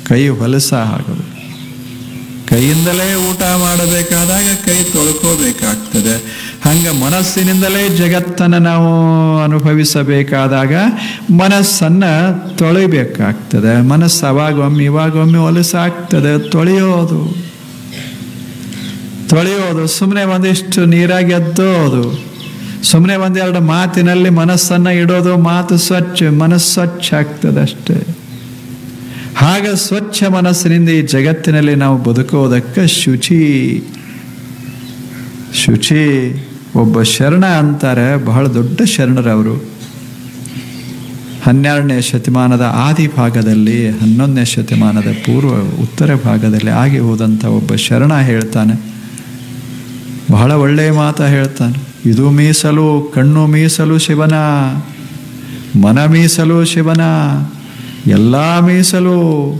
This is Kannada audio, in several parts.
ಕೈ ಹೊಲಸ ಆಗಬೇಕು ಕೈಯಿಂದಲೇ ಊಟ ಮಾಡಬೇಕಾದಾಗ ಕೈ ತೊಳ್ಕೋಬೇಕಾಗ್ತದೆ ಹಂಗ ಮನಸ್ಸಿನಿಂದಲೇ ಜಗತ್ತನ್ನು ನಾವು ಅನುಭವಿಸಬೇಕಾದಾಗ ಮನಸ್ಸನ್ನ ತೊಳಿಬೇಕಾಗ್ತದೆ ಮನಸ್ಸು ಅವಾಗೊಮ್ಮೆ ಇವಾಗೊಮ್ಮೆ ಹೊಲಸಾಗ್ತದೆ ತೊಳೆಯೋದು ತೊಳೆಯೋದು ಸುಮ್ಮನೆ ಒಂದಿಷ್ಟು ನೀರಾಗಿ ಎದ್ದೋದು ಸುಮ್ಮನೆ ಒಂದೆರಡು ಮಾತಿನಲ್ಲಿ ಮನಸ್ಸನ್ನು ಇಡೋದು ಮಾತು ಸ್ವಚ್ಛ ಮನಸ್ಸು ಸ್ವಚ್ಛ ಆಗ್ತದೆ ಅಷ್ಟೇ ಹಾಗೆ ಸ್ವಚ್ಛ ಮನಸ್ಸಿನಿಂದ ಈ ಜಗತ್ತಿನಲ್ಲಿ ನಾವು ಬದುಕೋದಕ್ಕೆ ಶುಚಿ ಶುಚಿ ಒಬ್ಬ ಶರಣ ಅಂತಾರೆ ಬಹಳ ದೊಡ್ಡ ಶರಣರವರು ಹನ್ನೆರಡನೇ ಶತಮಾನದ ಆದಿ ಭಾಗದಲ್ಲಿ ಹನ್ನೊಂದನೇ ಶತಮಾನದ ಪೂರ್ವ ಉತ್ತರ ಭಾಗದಲ್ಲಿ ಆಗಿ ಹೋದಂಥ ಒಬ್ಬ ಶರಣ ಹೇಳ್ತಾನೆ ಬಹಳ ಒಳ್ಳೆಯ ಮಾತ ಹೇಳ್ತಾನೆ ಇದು ಮೀಸಲು ಕಣ್ಣು ಮೀಸಲು ಶಿವನ ಮನ ಮೀಸಲು ಶಿವನ ಎಲ್ಲ ಮೀಸಲು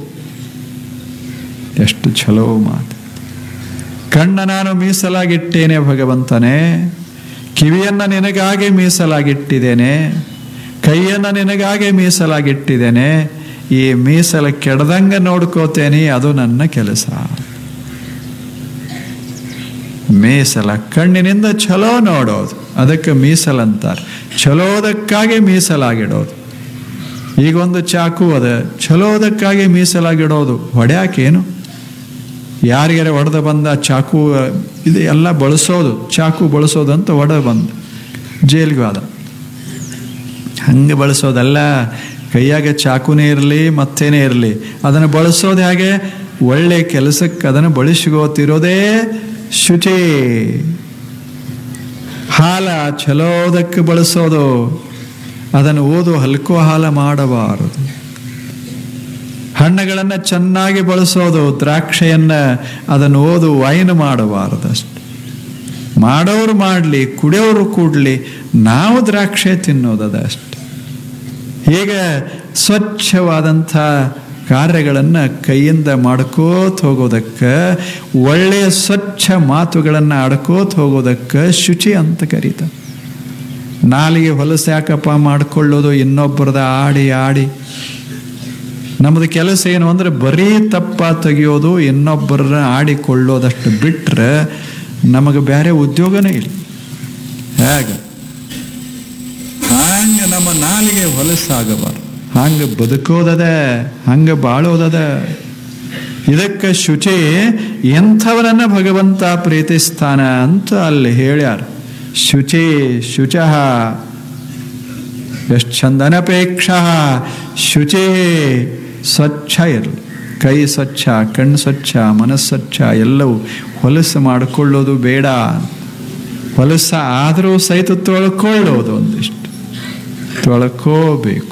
ಎಷ್ಟು ಚಲೋ ಮಾತು ಕಣ್ಣ ನಾನು ಮೀಸಲಾಗಿಟ್ಟೇನೆ ಭಗವಂತನೇ ಕಿವಿಯನ್ನ ನಿನಗಾಗಿ ಮೀಸಲಾಗಿಟ್ಟಿದ್ದೇನೆ ಕೈಯನ್ನ ನಿನಗಾಗಿ ಮೀಸಲಾಗಿಟ್ಟಿದ್ದೇನೆ ಈ ಮೀಸಲ ಕೆಡದಂಗ ನೋಡ್ಕೋತೇನೆ ಅದು ನನ್ನ ಕೆಲಸ ಮೀಸಲ ಕಣ್ಣಿನಿಂದ ಚಲೋ ನೋಡೋದು ಅದಕ್ಕೆ ಮೀಸಲಂತಾರೆ ಚಲೋದಕ್ಕಾಗಿ ಮೀಸಲಾಗಿಡೋದು ಈಗ ಒಂದು ಚಾಕು ಅದ ಚಲೋದಕ್ಕಾಗಿ ಮೀಸಲಾಗಿಡೋದು ಹೊಡ್ಯಾಕೇನು ಯಾರಿಗಾರ ಹೊಡೆದ ಬಂದ ಚಾಕು ಇದು ಎಲ್ಲ ಬಳಸೋದು ಚಾಕು ಬಳಸೋದು ಅಂತ ಹೊಡೆದ ಬಂದ ಜೈಲಿಗೆ ಹೋದ ಹಂಗೆ ಬಳಸೋದಲ್ಲ ಕೈಯಾಗ ಚಾಕುನೇ ಇರಲಿ ಮತ್ತೇನೇ ಇರಲಿ ಅದನ್ನು ಬಳಸೋದು ಹೇಗೆ ಒಳ್ಳೆ ಕೆಲಸಕ್ಕೆ ಅದನ್ನು ಬಳಸಿಗೋತಿರೋದೇ ಶುಚಿ ಹಾಲ ಚಲೋದಕ್ಕೆ ಬಳಸೋದು ಅದನ್ನು ಓದು ಹಲ್ಕೋ ಹಾಲ ಮಾಡಬಾರದು ಹಣ್ಣುಗಳನ್ನು ಚೆನ್ನಾಗಿ ಬಳಸೋದು ದ್ರಾಕ್ಷೆಯನ್ನ ಅದನ್ನು ಓದು ವೈನ್ ಮಾಡಬಾರದು ಅಷ್ಟೆ ಮಾಡೋರು ಮಾಡಲಿ ಕುಡಿಯೋರು ಕೂಡಲಿ ನಾವು ದ್ರಾಕ್ಷೆ ತಿನ್ನೋದದ ಅಷ್ಟೆ ಹೀಗೆ ಸ್ವಚ್ಛವಾದಂಥ ಕಾರ್ಯಗಳನ್ನು ಕೈಯಿಂದ ಮಾಡ್ಕೋತ ಹೋಗೋದಕ್ಕೆ ಒಳ್ಳೆಯ ಸ್ವಚ್ಛ ಮಾತುಗಳನ್ನು ಆಡ್ಕೋತ ಹೋಗೋದಕ್ಕೆ ಶುಚಿ ಅಂತ ಕರೀತಾರೆ ನಾಲಿಗೆ ಹೊಲಸು ಯಾಕಪ್ಪ ಮಾಡ್ಕೊಳ್ಳೋದು ಇನ್ನೊಬ್ಬರದ ಆಡಿ ಆಡಿ ನಮ್ಮದು ಕೆಲಸ ಏನು ಅಂದರೆ ಬರೀ ತಪ್ಪ ತೆಗೆಯೋದು ಇನ್ನೊಬ್ಬರನ್ನ ಆಡಿಕೊಳ್ಳೋದಷ್ಟು ಬಿಟ್ಟರೆ ನಮಗೆ ಬೇರೆ ಉದ್ಯೋಗನೇ ಇಲ್ಲ ಹೇಗೆ ಹಂಗೆ ನಮ್ಮ ನಾಲಿಗೆ ಹೊಲಸಾಗಬಾರ್ದು ಹಂಗೆ ಬದುಕೋದದ ಹಂಗೆ ಬಾಳೋದದ ಇದಕ್ಕೆ ಶುಚಿ ಎಂಥವರನ್ನ ಭಗವಂತ ಪ್ರೀತಿಸ್ತಾನ ಅಂತ ಅಲ್ಲಿ ಹೇಳ್ಯಾರ ಶುಚಿ ಶುಚಃ ಎಷ್ಟು ಚಂದನಪೇಕ್ಷ ಶುಚಿ ಸ್ವಚ್ಛ ಇರಲಿ ಕೈ ಸ್ವಚ್ಛ ಕಣ್ಣು ಸ್ವಚ್ಛ ಮನಸ್ಸು ಸ್ವಚ್ಛ ಎಲ್ಲವೂ ಹೊಲಸು ಮಾಡಿಕೊಳ್ಳೋದು ಬೇಡ ಹೊಲಸ ಆದರೂ ಸಹಿತ ತೊಳ್ಕೊಳ್ಳೋದು ಒಂದಿಷ್ಟು ತೊಳ್ಕೋಬೇಕು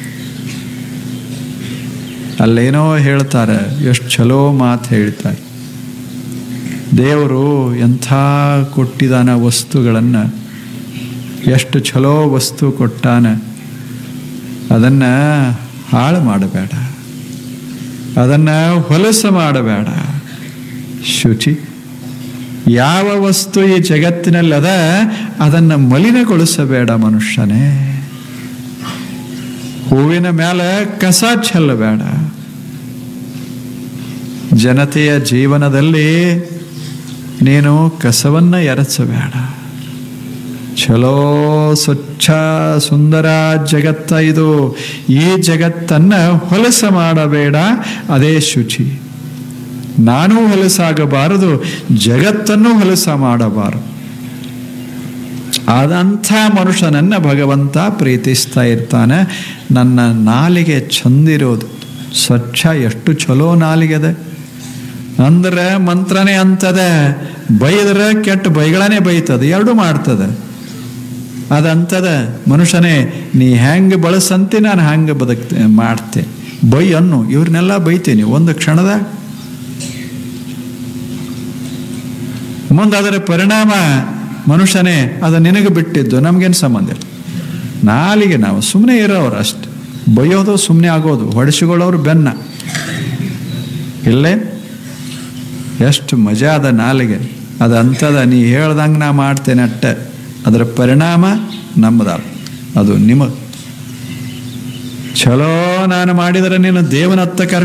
ಅಲ್ಲೇನೋ ಹೇಳ್ತಾರೆ ಎಷ್ಟು ಚಲೋ ಮಾತು ಹೇಳ್ತಾರೆ ದೇವರು ಎಂಥ ಕೊಟ್ಟಿದಾನ ವಸ್ತುಗಳನ್ನು ಎಷ್ಟು ಚಲೋ ವಸ್ತು ಕೊಟ್ಟಾನ ಅದನ್ನು ಹಾಳು ಮಾಡಬೇಡ ಅದನ್ನು ಹೊಲಸು ಮಾಡಬೇಡ ಶುಚಿ ಯಾವ ವಸ್ತು ಈ ಜಗತ್ತಿನಲ್ಲಿ ಅದ ಅದನ್ನು ಮಲಿನಗೊಳಿಸಬೇಡ ಮನುಷ್ಯನೇ ಹೂವಿನ ಮೇಲೆ ಕಸ ಚೆಲ್ಲಬೇಡ ಜನತೆಯ ಜೀವನದಲ್ಲಿ ನೀನು ಕಸವನ್ನ ಎರಚಬೇಡ ಚಲೋ ಸ್ವಚ್ಛ ಸುಂದರ ಜಗತ್ತ ಇದು ಈ ಜಗತ್ತನ್ನ ಹೊಲಸ ಮಾಡಬೇಡ ಅದೇ ಶುಚಿ ನಾನು ಹೊಲಸಾಗಬಾರದು ಜಗತ್ತನ್ನು ಹೊಲಸ ಮಾಡಬಾರದು ಆದಂಥ ಮನುಷ್ಯನನ್ನ ಭಗವಂತ ಪ್ರೀತಿಸ್ತಾ ಇರ್ತಾನೆ ನನ್ನ ನಾಲಿಗೆ ಚಂದಿರೋದು ಸ್ವಚ್ಛ ಎಷ್ಟು ಚಲೋ ನಾಲಿಗೆದೆ ಅಂದ್ರೆ ಮಂತ್ರನೇ ಅಂತದೆ ಬೈದ್ರೆ ಕೆಟ್ಟ ಬೈಗಳನ್ನೇ ಬೈತದೆ ಎರಡು ಮಾಡ್ತದೆ ಅದಂತದ ಮನುಷ್ಯನೇ ನೀ ಹೆಂಗೆ ಬಳಸಂತೆ ನಾನು ಹಂಗೆ ಬದುಕ್ತೆ ಮಾಡ್ತೆ ಬೈ ಅನ್ನು ಇವ್ರನ್ನೆಲ್ಲ ಬೈತೀನಿ ಒಂದು ಕ್ಷಣದಾಗ ಮುಂದೆ ಅದರ ಪರಿಣಾಮ ಮನುಷ್ಯನೇ ಅದು ನಿನಗೆ ಬಿಟ್ಟಿದ್ದು ನಮಗೇನು ಸಂಬಂಧ ಇಲ್ಲ ನಾಲಿಗೆ ನಾವು ಸುಮ್ಮನೆ ಇರೋರು ಅಷ್ಟೆ ಬೈಯೋದು ಸುಮ್ಮನೆ ಆಗೋದು ಹೊಡೆಸಿಕೊಳ್ಳೋರು ಬೆನ್ನ ಇಲ್ಲೇ ಎಷ್ಟು ಮಜಾ ಅದ ನಾಲಿಗೆ ಅದು ಅಂಥದ ನೀ ಹೇಳ್ದಂಗೆ ನಾ ಮಾಡ್ತೇನೆ ಅಟ್ಟೆ ಅದರ ಪರಿಣಾಮ ನಮ್ಮದ ಅದು ನಿಮಗೆ ಚಲೋ ನಾನು ಮಾಡಿದರೆ ನೀನು ದೇವನತ್ತ ಕರ್